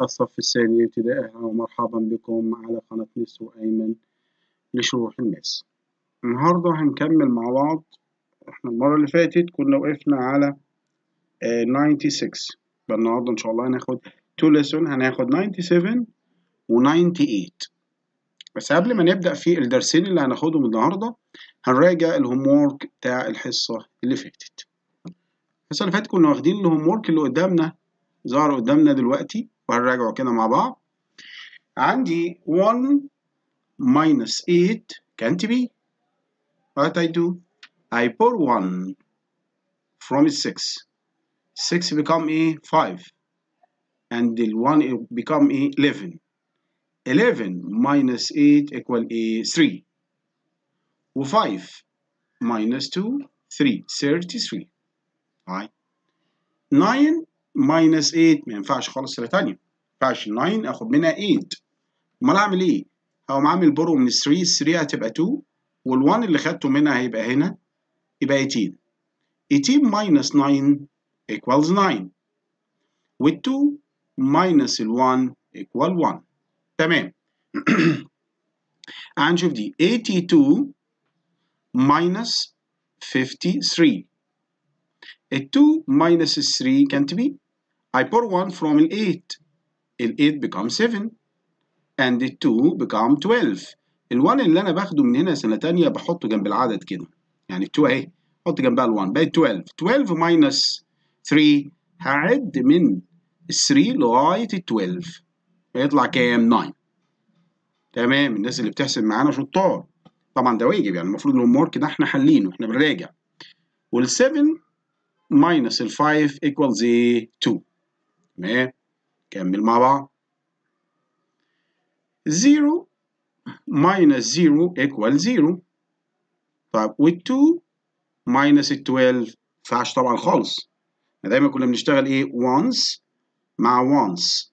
الصف الثاني ابتداء أهلا ومرحبا بكم على قناة ميس وأيمن لشروح الماس النهاردة هنكمل مع بعض احنا المرة اللي فاتت كنا وقفنا على آه 96 فالنهاردة إن شاء الله هناخد تو ليسون هناخد 97 و 98 بس قبل ما نبدأ في الدرسين اللي هناخدهم النهاردة هنراجع الهوم وورك بتاع الحصة اللي فاتت الحصة اللي فاتت كنا واخدين الهوم وورك اللي قدامنا ظهر قدامنا دلوقتي وهنراجعه كده مع بعض عندي 1 minus 8 can't be what I do I put 1 from 6 6 become a 5 and the 1 become a 11 11 minus 8 equal a 3 و 5 minus 2 3 33 right 9 minus 8 ما ينفعش خالص سنة تانية ما ينفعش 9 اخد منها 8 امال اعمل ايه؟ هقوم عامل برو من 3 3 هتبقى 2 وال1 اللي خدته منها هيبقى هنا يبقى 18 18 minus 9 equals 9 وال2 minus ال1 equal 1 تمام هنشوف دي 82 minus 53 ال 2 minus 3 can't be I put 1 from ال 8 ال 8 become 7 and ال 2 become 12 ال 1 اللي انا باخده من هنا سنه تانية بحطه جنب العدد كده يعني ال 2 اهي احط جنبها ال 1 بقت 12 12 minus 3 هعد من ال 3 لغايه ال 12 هيطلع كام 9 تمام الناس اللي بتحسب معانا شطار طبعا ده واجب يعني المفروض الهوم ورك ده احنا حالينه احنا بنراجع وال 7 minus ال 5 equals 2 تمام كمل مع بعض 0 minus 0 equals 0 طب وال 2 minus ال 12 ما ينفعش طبعا خالص احنا دايما كنا بنشتغل ايه ones مع ones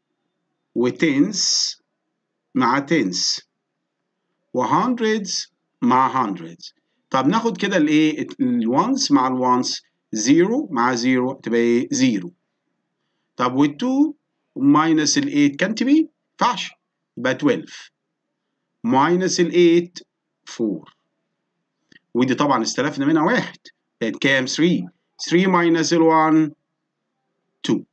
وتنس مع تنس وهندردز مع hundreds طب ناخد كده الايه الوانس مع الوانس 0 مع 0 تبقى ايه 0 طب وال2 ماينس ال8 كانت بي ينفعش يبقى 12 ماينس ال8 4 ودي طبعا استلفنا منها واحد بقت كام 3 3 ماينس ال1 2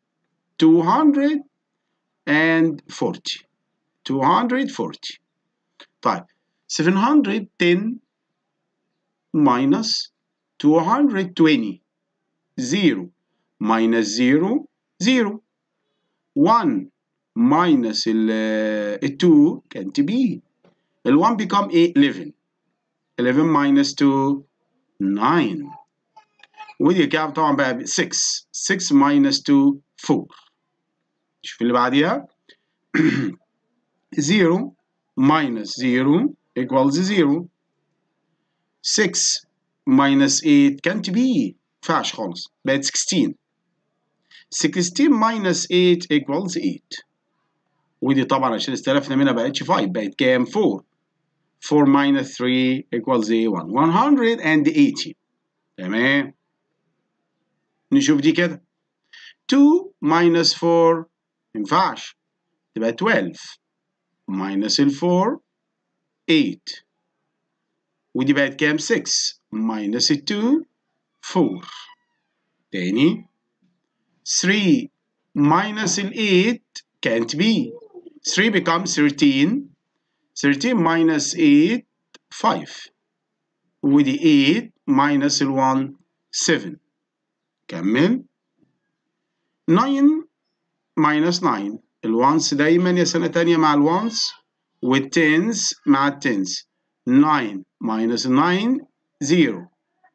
240 240 طيب 710 minus 220 0 minus 0 0 1 minus ال 2 can't be ال 1 become 11 11 minus 2 9 ودي كام طبعا بقى 6 6 minus 2 4 شوف اللي بعديها 0 minus 0 equals 0 6 minus 8 can't be ينفعش خالص بقت 16 16 minus 8 equals 8 ودي طبعا عشان استلفنا منها بقتش 5 بقت كام 4 4 minus 3 equals 1 180 تمام نشوف دي كده 2 minus 4 ينفعش تبقى 12 minus ال 4 8 ودي بقت كام 6 minus ال 2 4 تاني 3 minus ال 8 can't be 3 becomes 13 13 minus 8 5 ودي 8 minus ال 1 7 كمل 9 minus 9 الوانس دايما يا سنة تانية مع الوانس والتنس مع التنس 9 minus 9 0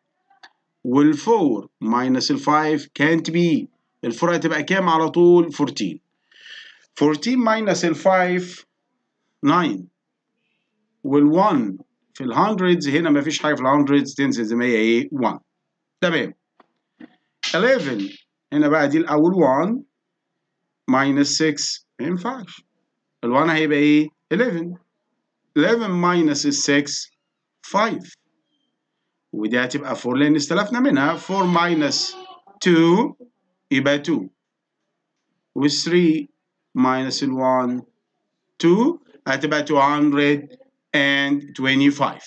وال4 minus ال5 can't be الفور هتبقى كام على طول 14 14 minus ال5 9 وال1 في الهندردز هنا مفيش حاجة في الهندردز تنزل زي ما هي ايه 1 تمام 11 هنا بقى دي الأول 1 minus 6 ما ينفعش ال1 هيبقى ايه 11 11 minus ال 6 5 ودي هتبقى 4 لان استلفنا منها 4 minus 2 يبقى 2 و 3 minus ال 1 2 هتبقى 225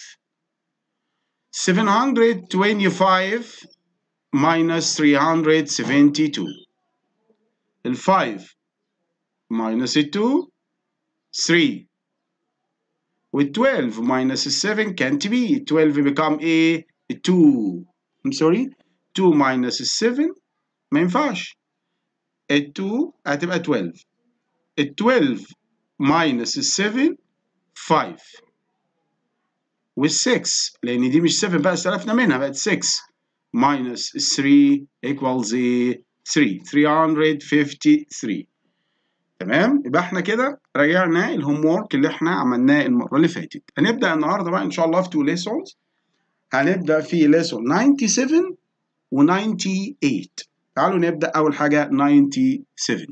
725 minus 372 ال 5 minus ال 2 3 وال 12 minus ال 7 can't be 12 become ايه 2 I'm sorry 2 minus ال 7 ما ينفعش ال 2 هتبقى 12 ال 12 minus ال 7 5 وال 6 لان دي مش 7 بقى استلفنا منها بقت 6 minus 3 equals 3 353 تمام يبقى احنا كده راجعنا الهوم وورك اللي احنا عملناه المره اللي فاتت هنبدا النهارده بقى ان شاء الله في تو ليسونز هنبدا في ليسون 97 و 98 تعالوا نبدا اول حاجه 97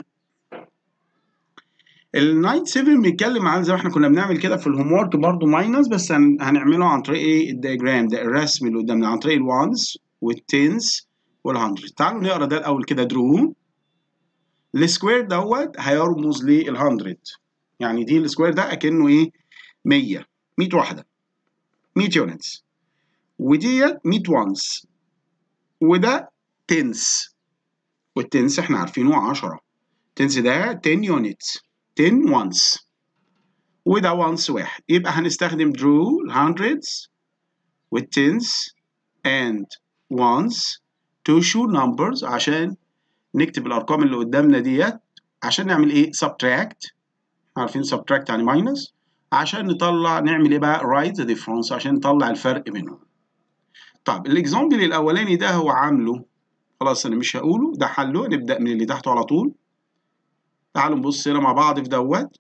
ال 97 بيتكلم عن زي ما احنا كنا بنعمل كده في الهوم وورك برضه ماينس بس هنعمله عن طريق ايه الدياجرام ده الرسم اللي قدامنا عن طريق الوانز والتنس والهندرد تعالوا نقرا ده الاول كده درو السكوير دوت هيرمز لل100 يعني دي السكوير ده اكنه ايه 100 100 واحده 100 يونتس وديت 100 وانس وده تنس والتنس احنا عارفينه 10 تنس ده 10 يونتس 10 وانس وده وانس واحد يبقى هنستخدم درو الهندردز والتنس and ones to show numbers عشان نكتب الارقام اللي قدامنا ديت عشان نعمل ايه subtract عارفين subtract يعني minus عشان نطلع نعمل ايه بقى write the difference عشان نطلع الفرق بينهم طب الاكزامبل الاولاني ده هو عامله خلاص انا مش هقوله ده حله نبدا من اللي تحته على طول تعالوا نبص هنا مع بعض في دوت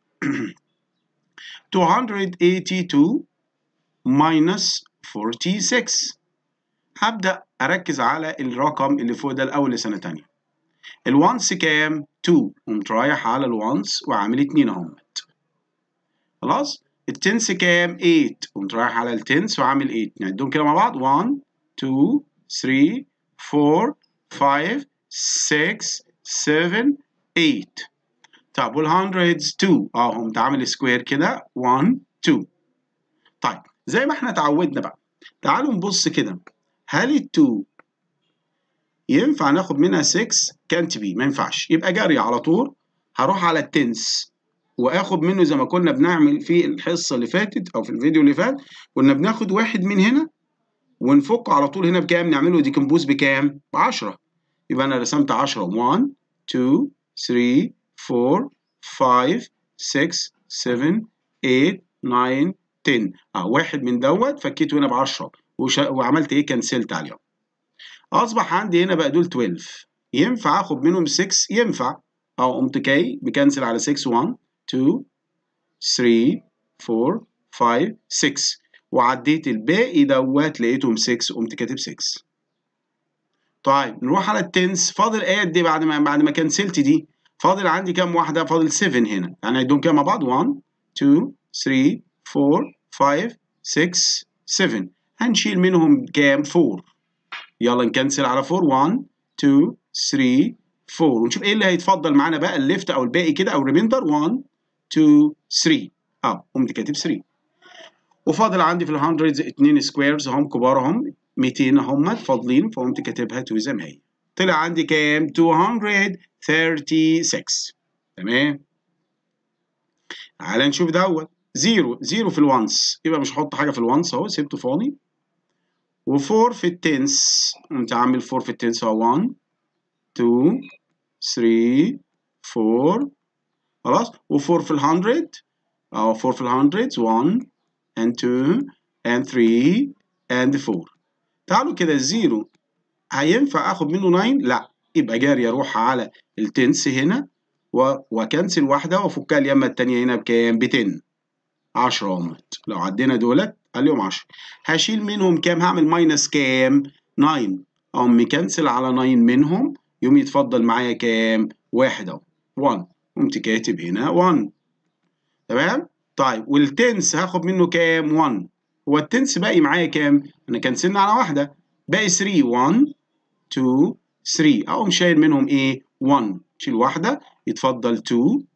282 minus 46 هبدأ أركز على الرقم اللي فوق ده الأول لسنة تانية الوانس كام؟ 2 قمت رايح على الوانس وعامل 2 اهمت خلاص التنس كام؟ 8 قمت رايح على التنس وعامل 8 نعدهم كده مع بعض 1 2 3 4 5 6 7 8 طب والهندردز 2 اه قمت عامل سكوير كده 1 2 طيب زي ما احنا اتعودنا بقى تعالوا نبص كده هل ال 2 ينفع ناخد منها 6 كانت بي ما ينفعش يبقى جري على طول هروح على التنس واخد منه زي ما كنا بنعمل في الحصه اللي فاتت او في الفيديو اللي فات كنا بناخد واحد من هنا ونفكه على طول هنا بكام نعمله ديكمبوز بكام ب 10 يبقى انا رسمت 10 1 2 3 4 5 6 7 8 9 10 اه واحد من دوت فكيته هنا ب 10 وعملت ايه كنسلت عليهم اصبح عندي هنا بقى دول 12 ينفع اخد منهم 6 ينفع او قمت كاي بكنسل على 6 1 2 3 4 5 6 وعديت الباقي دوت لقيتهم 6 قمت كاتب 6 طيب نروح على التنس فاضل ايه دي بعد ما بعد ما كنسلت دي فاضل عندي كام واحده فاضل 7 هنا يعني هيدوم كام مع بعض 1 2 3 4 5 6 7 هنشيل منهم كام 4 يلا نكنسل على 4 1 2 3 4 ونشوف ايه اللي هيتفضل معانا بقى الليفت او الباقي كده او الريميندر 1 2 3 اه قمت كاتب 3 وفاضل عندي في الهندردز 2 سكويرز هم كبار هم 200 هم فاضلين فقمت كاتبها 2 زي ما هي طلع عندي كام 236 تمام تعالى نشوف دوت زيرو زيرو في الوانس يبقى مش هحط حاجه في الوانس اهو سيبته فاضي و4 في التنس قمت عامل 4 في التنس اهو 1 2 3 4 خلاص و4 في الهندرد اهو 4 في الهندرد 1 and 2 and 3 and 4 تعالوا كده الزيرو هينفع اخد منه 9 لا يبقى جاري اروح على التنس هنا واكنسل واحده وافكها اليمه الثانيه هنا بكام ب 10 10 اهمت لو عدينا دولت عليهم 10 هشيل منهم كام هعمل ماينس كام 9 اقوم مكنسل على 9 منهم يوم يتفضل معايا كام واحد اهو 1 قمت كاتب هنا 1 تمام طيب والتنس هاخد منه كام 1 هو التنس باقي معايا كام انا كنسلنا على واحده باقي 3 1 2 3 اقوم شايل منهم ايه 1 شيل واحده يتفضل 2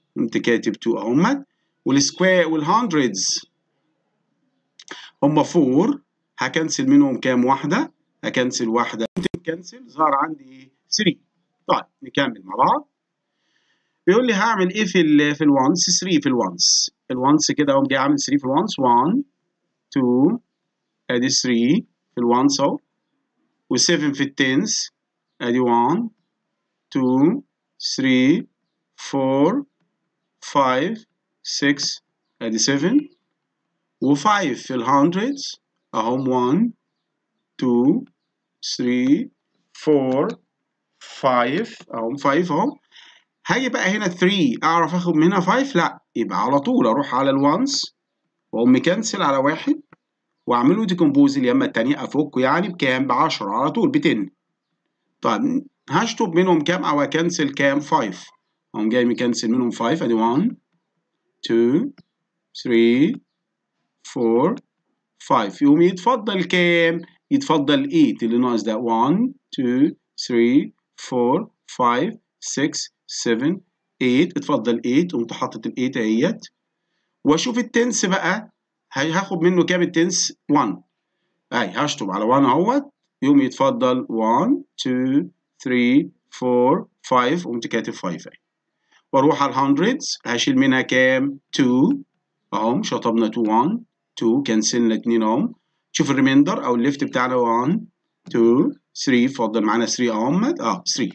قمت كاتب 2 اهمت والسكوير والهندردز هم 4 هكنسل منهم كام واحده هكنسل واحده كنسل ظهر عندي ايه 3 طيب نكمل مع بعض بيقول لي هعمل ايه في ال في الوانس 3 في الوانس الوانس كده اقوم جاي عامل 3 في الوانس 1 2 ادي 3 في الوانس اهو و7 في التنس ادي 1 2 3 4 5 6 ادي 7 و5 في الهندردز اهم 1 2 3 4 5 اهم 5 اهم هاجي بقى هنا 3 اعرف اخد منها 5 لا يبقى على طول اروح على الوانس واقوم مكنسل على واحد واعمله ديكومبوز اليمه الثانيه افكه يعني بكام ب 10 على طول ب 10 طيب هشطب منهم كام او اكنسل كام 5 اقوم جاي مكنسل منهم 5 ادي 1 2 3 4 5 يقوم يتفضل كام يتفضل 8 اللي ناقص ده 1 2 3 4 5 6 7 8 اتفضل 8 قمت حاطط ال 8 اهيت واشوف التنس بقى هاخد منه كام التنس 1 اهي هشطب على 1 اهوت يقوم يتفضل 1 2 3 4 5 قمت كاتب 5 اهي واروح على الهندردز هشيل منها كام 2 اهم شطبنا 2 1 2 كنسلنا 2 اهم شوف الريميندر او الليفت بتاعنا 1 2 3 فضل معانا 3 اهمت اه 3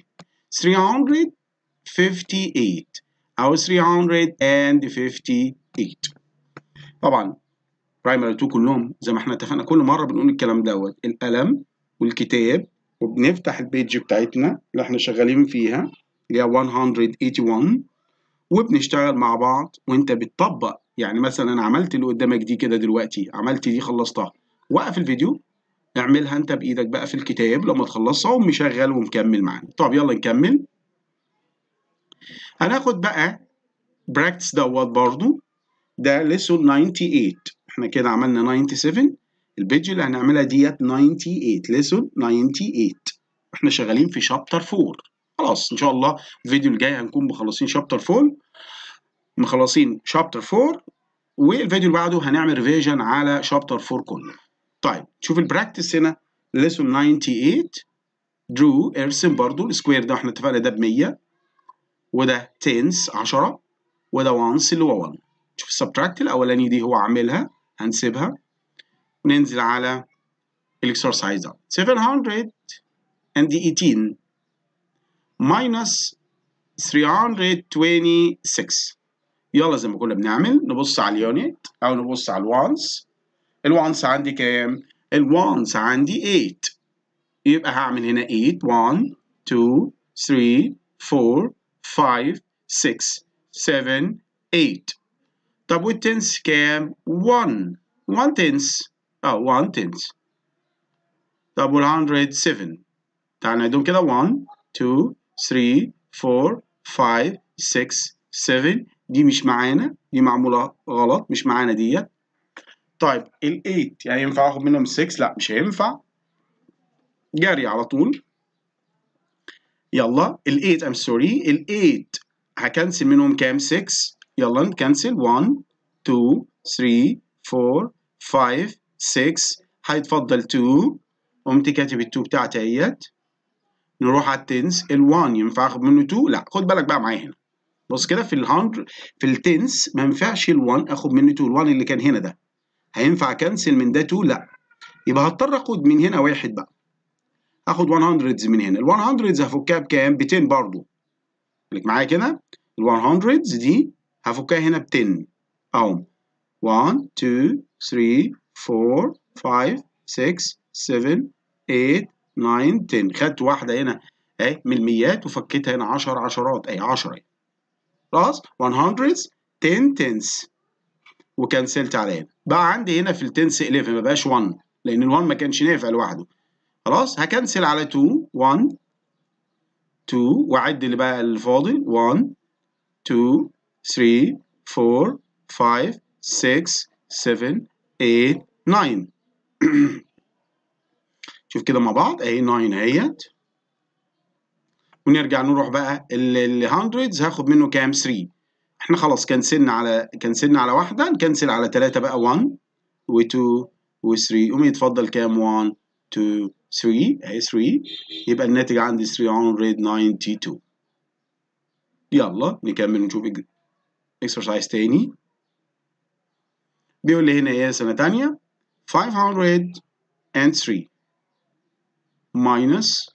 358 او 358 طبعا برايمري 2 كلهم زي ما احنا اتفقنا كل مره بنقول الكلام دوت القلم والكتاب وبنفتح البيج بتاعتنا اللي احنا شغالين فيها اللي هي 181 وبنشتغل مع بعض وانت بتطبق يعني مثلا انا عملت اللي قدامك دي كده دلوقتي عملت دي خلصتها وقف الفيديو اعملها انت بايدك بقى في الكتاب لما تخلصها ومشغل ومكمل معانا طب يلا نكمل هناخد بقى براكتس دوت برضو ده ليسون 98 احنا كده عملنا 97 البيج اللي هنعملها ديت 98 ليسون 98 احنا شغالين في شابتر 4 خلاص ان شاء الله الفيديو الجاي هنكون مخلصين شابتر 4 مخلصين شابتر 4 والفيديو اللي بعده هنعمل ريفيجن على شابتر 4 كله طيب شوف البراكتس هنا ليسون 98 درو ارسم برضو السكوير ده احنا اتفقنا ده ب 100 وده تنس 10 وده وانس اللي هو 1 شوف السبتراكت الاولاني دي هو عاملها هنسيبها ننزل على الاكسرسايز 718 minus 326 يلا زي ما كنا بنعمل نبص على اليونت او نبص على الوانس الوانس عندي كام الوانس عندي 8 يبقى هعمل هنا 8 1 2 3 4 5 6 7 8 طب والتنس كام 1 1 تنس اه 1 تنس طب وال100 7 تعال نعدهم كده 1 2 3 4 5 6 7 دي مش معانا دي معمولة غلط مش معانا ديت طيب ال 8 يعني ينفع اخد منهم 6 لا مش هينفع جري على طول يلا ال 8 ام سوري ال 8 هكنسل منهم كام 6 يلا نكنسل 1 2 3 4 5 6 هيتفضل 2 قمت كاتب ال 2 بتاعتي اهيت نروح على التنس ال1 ينفع اخد منه 2 لا خد بالك بقى معايا هنا بص كده في ال100 في التنس ما ينفعش ال1 اخد منه 2 ال1 اللي كان هنا ده هينفع اكنسل من ده 2 لا يبقى هضطر اخد من هنا واحد بقى اخد 100 من هنا ال100 هفكها بكام ب 10 برضو خليك معايا كده ال100 دي هفكها هنا ب 10 اهو 1 2 3 4 5 6 7 8 9 10 خدت واحدة هنا اهي من الميات وفكيتها هنا 10 عشرات اهي 10 اهي خلاص 100 10 تنس وكنسلت على هنا بقى عندي هنا في التنس 11 ما بقاش 1 لان ال1 ما كانش نافع لوحده خلاص هكنسل على 2 1 2 واعد اللي بقى الفاضل 1 2 3 4 5 6 7 8 9 شوف كده مع بعض اهي 9 اهيت ونرجع نروح بقى ال 100 هاخد منه كام 3 احنا خلاص كنسلنا على كنسلنا على واحدة نكنسل على تلاتة بقى 1 و 2 و 3 قوم يتفضل كام 1 2 3 اهي 3 يبقى الناتج عندي 392 يلا نكمل ونشوف اكسرسايز تاني بيقول لي هنا ايه سنة تانية 503 minus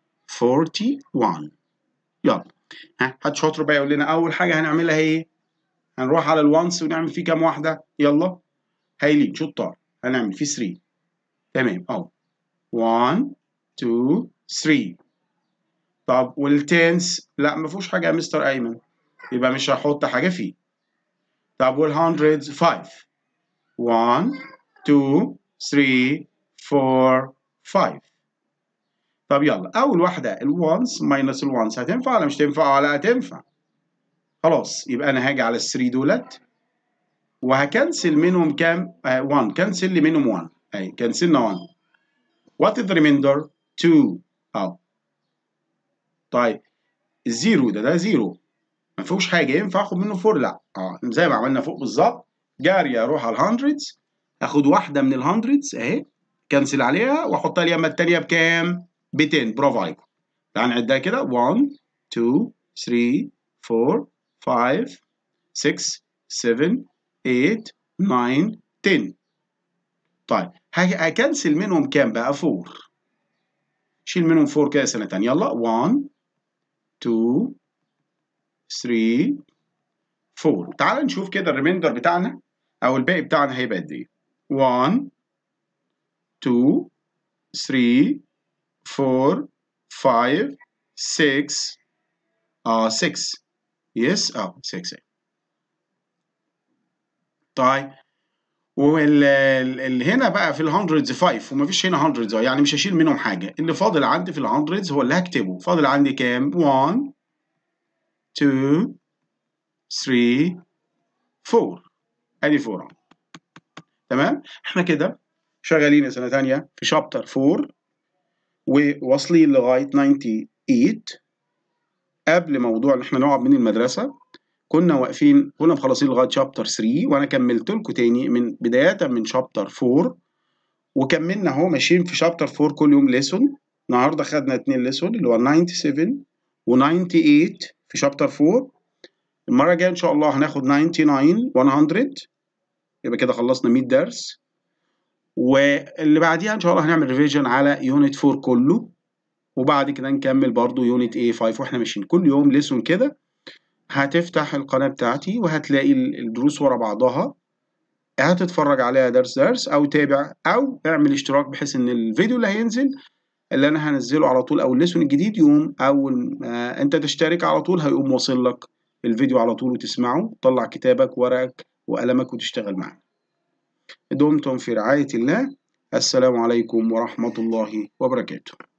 41 يلا ها هات شاطر بقى يقول لنا اول حاجه هنعملها ايه هنروح على الوانس ونعمل فيه كام واحده يلا هايلين شطار هنعمل فيه 3 تمام اهو 1 2 3 طب والتنس لا ما فيهوش حاجه يا مستر ايمن يبقى مش هحط حاجه فيه طب والهندردز 5 1 2 3 4 5 طب يلا اول واحده الوانس ماينس الوانس هتنفع ولا مش تنفع ولا هتنفع خلاص يبقى انا هاجي على الثري دولت وهكنسل منهم كام 1 uh, كنسل لي منهم 1 اهي كنسلنا 1 وات از ريميندر 2 اه طيب الزيرو ده ده زيرو ما فيهوش حاجه ينفع اخد منه 4 لا اه زي ما عملنا فوق بالظبط جاري اروح على الهندردز اخد واحده من الهندردز اهي كنسل عليها واحطها اليمه الثانيه بكام؟ ب 10 برافو عليكم تعال نعدها كده 1 2 3 4 5 6 7 8 9 10 طيب هكنسل منهم كام بقى 4 شيل منهم 4 كده سنة تانية يلا 1 2 3 4 تعال نشوف كده الريميندر بتاعنا او الباقي بتاعنا هيبقى قد ايه 1 2 3 4 5 6 اه 6 يس اه 6 طيب واللي هنا بقى في الهندردز 5 ومفيش هنا هندردز يعني مش هشيل منهم حاجه اللي فاضل عندي في الهندردز هو اللي هكتبه فاضل عندي كام 1 2 3 4 ادي 4 تمام احنا كده شغالين سنه ثانيه في شابتر 4 وواصلين لغايه 98 قبل موضوع ان احنا نقعد من المدرسه كنا واقفين كنا مخلصين لغايه شابتر 3 وانا كملت لكم تاني من بدايه من شابتر 4 وكملنا اهو ماشيين في شابتر 4 كل يوم ليسون النهارده خدنا اتنين ليسون اللي هو 97 و98 في شابتر 4 المره الجايه ان شاء الله هناخد 99 100 يبقى كده خلصنا 100 درس واللي بعديها ان شاء الله هنعمل ريفيجن على يونت 4 كله وبعد كده نكمل برضو يونت اي 5 واحنا ماشيين كل يوم ليسون كده هتفتح القناة بتاعتي وهتلاقي الدروس ورا بعضها هتتفرج عليها درس درس او تابع او اعمل اشتراك بحيث ان الفيديو اللي هينزل اللي انا هنزله على طول او الليسون الجديد يقوم اول ما انت تشترك على طول هيقوم واصل لك الفيديو على طول وتسمعه طلع كتابك ورقك وقلمك وتشتغل معنا دمتم في رعاية الله السلام عليكم ورحمة الله وبركاته